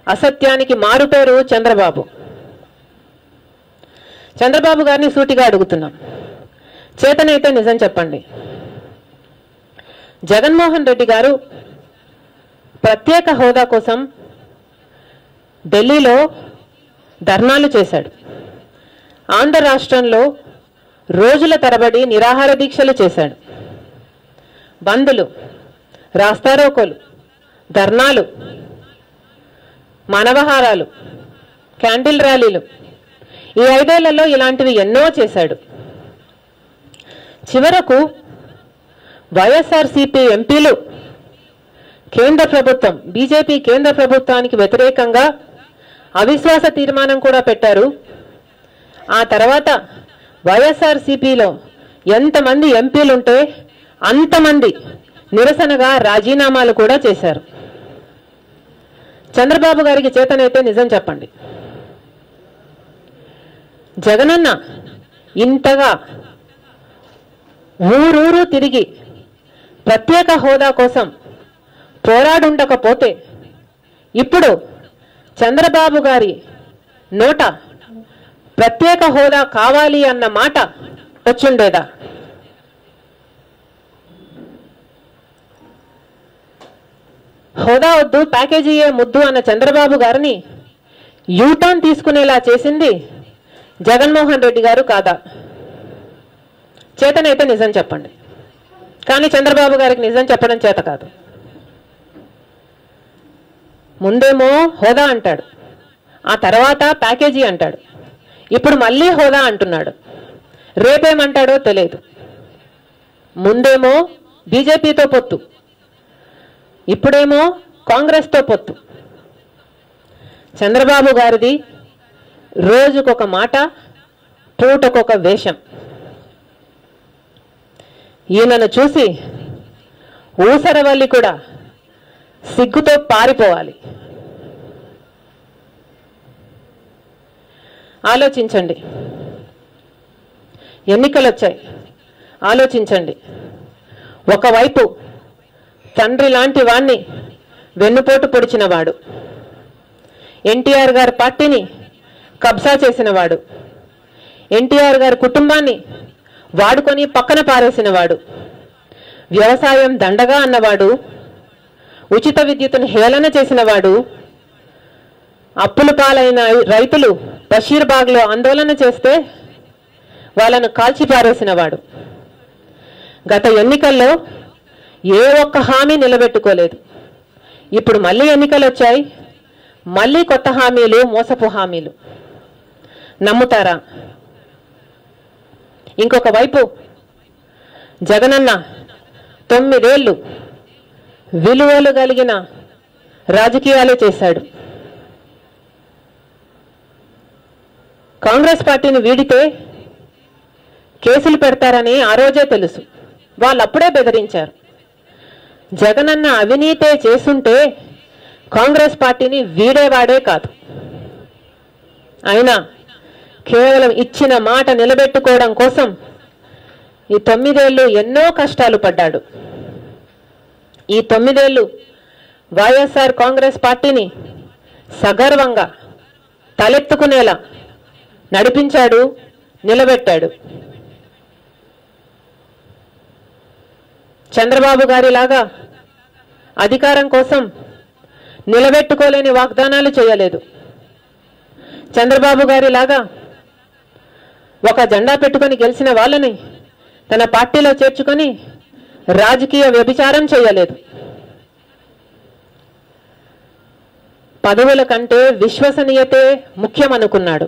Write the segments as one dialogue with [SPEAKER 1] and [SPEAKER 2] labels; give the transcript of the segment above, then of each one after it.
[SPEAKER 1] అసత్యానికి మారుపేరు చంద్రబాబు చంద్రబాబు గారిని సూటిగా అడుగుతున్నాం చేతనైతే నిజం చెప్పండి జగన్మోహన్ రెడ్డి గారు ప్రత్యేక హోదా కోసం ఢిల్లీలో ధర్నాలు చేశాడు ఆంధ్ర రాష్ట్రంలో రోజుల తరబడి నిరాహార దీక్షలు చేశాడు బందులు రాస్తారోకోలు ధర్నాలు మానవహారాలు క్యాండిల్ ర్యాలీలు ఈ ఐదేళ్లలో ఇలాంటివి ఎన్నో చేశాడు చివరకు వైఎస్ఆర్సీపీ ఎంపీలు కేంద్ర ప్రభుత్వం బీజేపీ కేంద్ర ప్రభుత్వానికి వ్యతిరేకంగా అవిశ్వాస తీర్మానం కూడా పెట్టారు ఆ తర్వాత వైఎస్ఆర్సీపీలో ఎంతమంది ఎంపీలుంటే అంతమంది నిరసనగా రాజీనామాలు కూడా చేశారు చంద్రబాబు గారికి చేతనైతే నిజం చెప్పండి జగనన్న ఇంతగా ఊరూరు తిరిగి ప్రత్యేక హోదా కోసం పోరాడుండకపోతే ఇప్పుడు చంద్రబాబు గారి నోట ప్రత్యేక హోదా కావాలి అన్న మాట వచ్చుండేదా హోదా వద్దు ప్యాకేజీయే ముద్దు అన్న చంద్రబాబు గారిని యూటర్న్ తీసుకునేలా చేసింది జగన్మోహన్ రెడ్డి గారు కాదా చేతనైతే నిజం చెప్పండి కానీ చంద్రబాబు గారికి నిజం చెప్పడం చేత కాదు ముందేమో హోదా అంటాడు ఆ తర్వాత ప్యాకేజీ అంటాడు ఇప్పుడు మళ్ళీ హోదా అంటున్నాడు రేపేమంటాడో తెలియదు ముందేమో బీజేపీతో పొత్తు ఇప్పుడేమో కాంగ్రెస్తో పొత్తు చంద్రబాబు గారిది రోజుకొక మాట పూటకొక వేషం ఈయనను చూసి ఊసరవల్లి కూడా సిగ్గుతో పారిపోవాలి ఆలోచించండి ఎన్నికలు వచ్చాయి ఆలోచించండి ఒకవైపు తండ్రి లాంటి వాణ్ణి వెన్నుపోటు పొడిచినవాడు ఎన్టీఆర్ గారి పార్టీని కబ్జా చేసినవాడు ఎన్టీఆర్ గారి కుటుంబాన్ని వాడుకొని పక్కన పారేసినవాడు వ్యవసాయం దండగా అన్నవాడు ఉచిత విద్యుత్తును హేళన చేసినవాడు అప్పుల పాలైన రైతులు బషీర్బాగ్లో ఆందోళన చేస్తే వాళ్ళను కాల్చి పారేసినవాడు గత ఎన్నికల్లో ఏ ఒక్క హామీ నిలబెట్టుకోలేదు ఇప్పుడు మళ్ళీ ఎన్నికలు వచ్చాయి మళ్ళీ కొత్త హామీలు మోసపు హామీలు నమ్ముతారా ఇంకొక వైపు జగనన్న తొమ్మిదేళ్లు విలువలు కలిగిన రాజకీయాలే చేశాడు కాంగ్రెస్ పార్టీని వీడితే కేసులు పెడతారని ఆ రోజే తెలుసు వాళ్ళు అప్పుడే బెదిరించారు జగనన్న అవినీతే చేసుంటే కాంగ్రెస్ పార్టీని వీడేవాడే కాదు అయినా కేవలం ఇచ్చిన మాట నిలబెట్టుకోవడం కోసం ఈ తొమ్మిదేళ్లు ఎన్నో కష్టాలు పడ్డాడు ఈ తొమ్మిదేళ్లు వైఎస్ఆర్ కాంగ్రెస్ పార్టీని సగర్వంగా తలెత్తుకునేలా నడిపించాడు నిలబెట్టాడు చంద్రబాబు గారిలాగా అధికారం కోసం నిలబెట్టుకోలేని వాగ్దానాలు చేయలేదు చంద్రబాబు గారిలాగా ఒక జెండా పెట్టుకొని గెలిచిన వాళ్ళని తన పార్టీలో చేర్చుకొని రాజకీయ వ్యభిచారం చేయలేదు పదవుల కంటే విశ్వసనీయతే ముఖ్యమనుకున్నాడు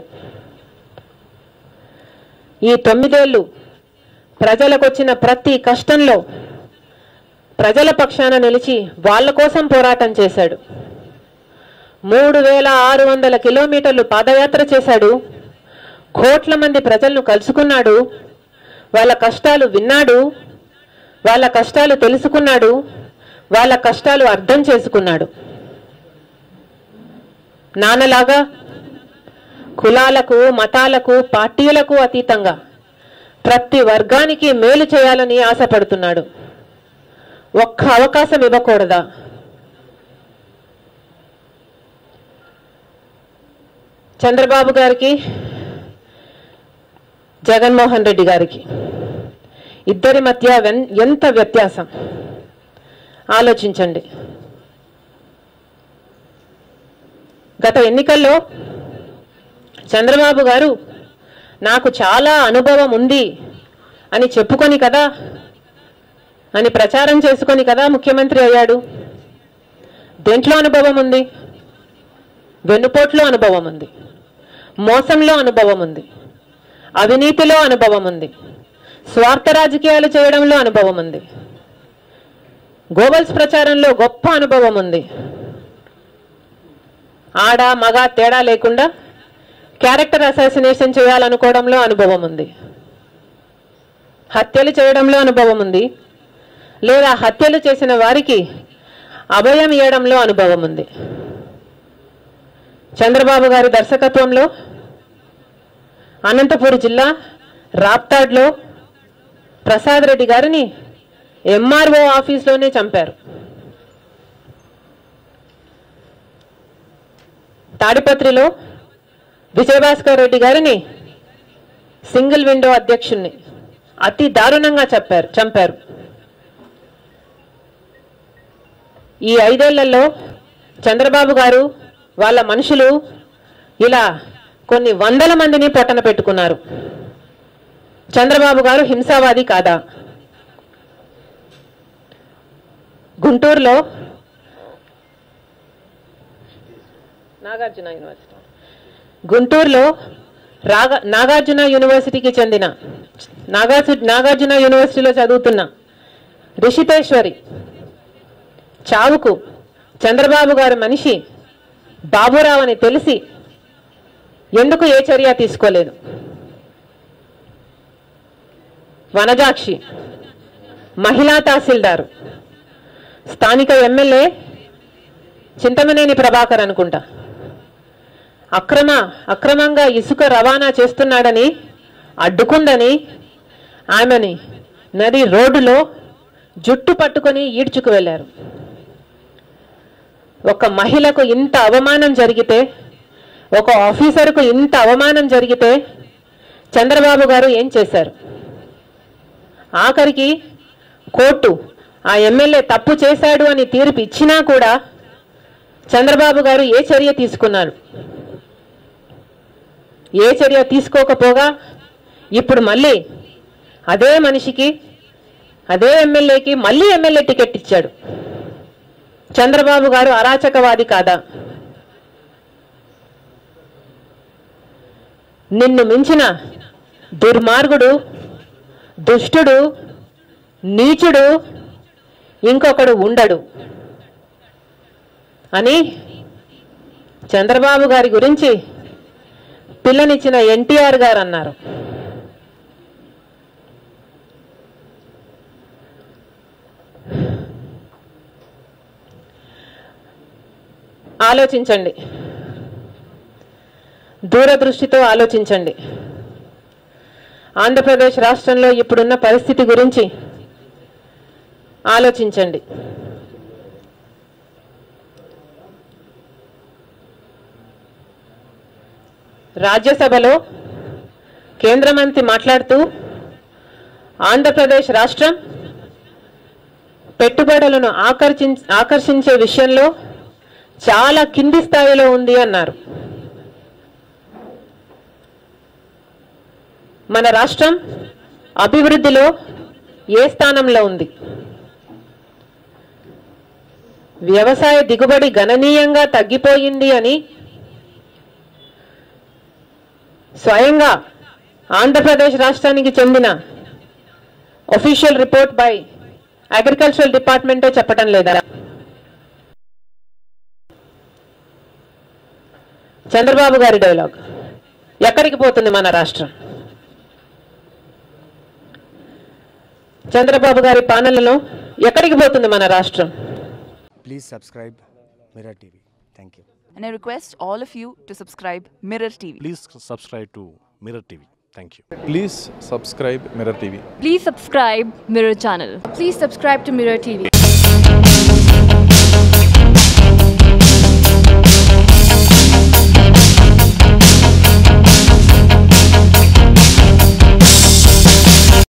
[SPEAKER 1] ఈ తొమ్మిదేళ్లు ప్రజలకొచ్చిన ప్రతి కష్టంలో ప్రజల పక్షాన నిలిచి వాళ్ళ కోసం పోరాటం చేశాడు మూడు వేల ఆరు వందల కిలోమీటర్లు పాదయాత్ర చేశాడు కోట్ల మంది ప్రజలను కలుసుకున్నాడు వాళ్ళ కష్టాలు విన్నాడు వాళ్ళ కష్టాలు తెలుసుకున్నాడు వాళ్ళ కష్టాలు అర్థం చేసుకున్నాడు నాన్నలాగా కులాలకు మతాలకు పార్టీలకు అతీతంగా ప్రతి వర్గానికి మేలు చేయాలని ఆశపడుతున్నాడు ఒక్క అవకాశం ఇవ్వకూడదా చంద్రబాబు గారికి జగన్మోహన్ రెడ్డి గారికి ఇద్దరి మధ్య వెన్- ఎంత వ్యత్యాసం ఆలోచించండి గత ఎన్నికల్లో చంద్రబాబు గారు నాకు చాలా అనుభవం ఉంది అని చెప్పుకొని కదా అని ప్రచారం చేసుకొని కదా ముఖ్యమంత్రి అయ్యాడు దేంట్లో అనుభవం ఉంది వెన్నుపోట్లో అనుభవం ఉంది మోసంలో అనుభవం ఉంది అవినీతిలో అనుభవం ఉంది స్వార్థ రాజకీయాలు చేయడంలో అనుభవం ఉంది గోబల్స్ ప్రచారంలో గొప్ప అనుభవం ఉంది ఆడ మగ తేడా లేకుండా క్యారెక్టర్ అసాసినేషన్ చేయాలనుకోవడంలో అనుభవం ఉంది హత్యలు చేయడంలో అనుభవం ఉంది లేదా హత్యలు చేసిన వారికి అభయం ఇవ్వడంలో అనుభవం ఉంది చంద్రబాబు గారి దర్శకత్వంలో అనంతపురం జిల్లా రాప్తాడ్లో ప్రసాద్ రెడ్డి గారిని ఎంఆర్ఓ ఆఫీస్లోనే చంపారు తాడిపత్రిలో విజయభాస్కర్ రెడ్డి గారిని సింగిల్ విండో అధ్యక్షుణ్ణి అతి దారుణంగా చెప్పారు చంపారు ఈ ఐదేళ్లలో చంద్రబాబు గారు వాళ్ళ మనుషులు ఇలా కొన్ని వందల మందిని పొట్టన పెట్టుకున్నారు చంద్రబాబు గారు హింసావాది కాదా గుంటూరులో నాగార్జున యూనివర్సిటీ గుంటూరులో రాగ నాగార్జున యూనివర్సిటీకి చెందిన నాగార్జు నాగార్జున యూనివర్సిటీలో చదువుతున్న రిషితేశ్వరి చావుకు చంద్రబాబు గారి మనిషి బాబురావు అని తెలిసి ఎందుకు ఏ చర్య తీసుకోలేదు వనజాక్షి మహిళా తహసీల్దారు స్థానిక ఎమ్మెల్యే చింతమనేని ప్రభాకర్ అనుకుంటా అక్రమ అక్రమంగా ఇసుక రవాణా చేస్తున్నాడని అడ్డుకుందని ఆమెని నది రోడ్డులో జుట్టు పట్టుకొని ఈడ్చుకు వెళ్ళారు ఒక మహిళకు ఇంత అవమానం జరిగితే ఒక ఆఫీసర్కు ఇంత అవమానం జరిగితే చంద్రబాబు గారు ఏం చేశారు ఆఖరికి కోర్టు ఆ ఎమ్మెల్యే తప్పు చేశాడు అని తీర్పు ఇచ్చినా కూడా చంద్రబాబు గారు ఏ చర్య తీసుకున్నారు ఏ చర్య తీసుకోకపోగా ఇప్పుడు మళ్ళీ అదే మనిషికి అదే ఎమ్మెల్యేకి మళ్ళీ ఎమ్మెల్యే టికెట్ ఇచ్చాడు చంద్రబాబు గారు అరాచకవాది కాదా నిన్ను మించిన దుర్మార్గుడు దుష్టుడు నీచుడు ఇంకొకడు ఉండడు అని చంద్రబాబు గారి గురించి పిల్లనిచ్చిన ఎన్టీఆర్ గారు అన్నారు ఆలోచించండి దూరదృష్టితో ఆలోచించండి ఆంధ్రప్రదేశ్ రాష్ట్రంలో ఇప్పుడున్న పరిస్థితి గురించి ఆలోచించండి రాజ్యసభలో కేంద్ర మంత్రి మాట్లాడుతూ ఆంధ్రప్రదేశ్ రాష్ట్రం పెట్టుబడులను ఆకర్షిం ఆకర్షించే విషయంలో చాలా కింది స్థాయిలో ఉంది అన్నారు మన రాష్ట్రం అభివృద్ధిలో ఏ స్థానంలో ఉంది వ్యవసాయ దిగుబడి గణనీయంగా తగ్గిపోయింది అని స్వయంగా ఆంధ్రప్రదేశ్ రాష్ట్రానికి చెందిన ఒఫీషియల్ రిపోర్ట్ బై అగ్రికల్చరల్ డిపార్ట్మెంటే చెప్పటం లేదా చంద్రబాబు గారి డైలాగ్ ఎక్కడికి పోతుంది మన రాష్ట్రం చంద్రబాబు గారి పాలనలో ఎక్కడికి పోతుంది మన రాష్ట్రం
[SPEAKER 2] Please subscribe Mirror TV. Thank you.
[SPEAKER 3] And I request all of you to subscribe Mirror TV.
[SPEAKER 4] Please subscribe to Mirror TV. Thank you.
[SPEAKER 5] Please subscribe Mirror TV.
[SPEAKER 6] Please subscribe Mirror channel.
[SPEAKER 7] Please subscribe to Mirror TV.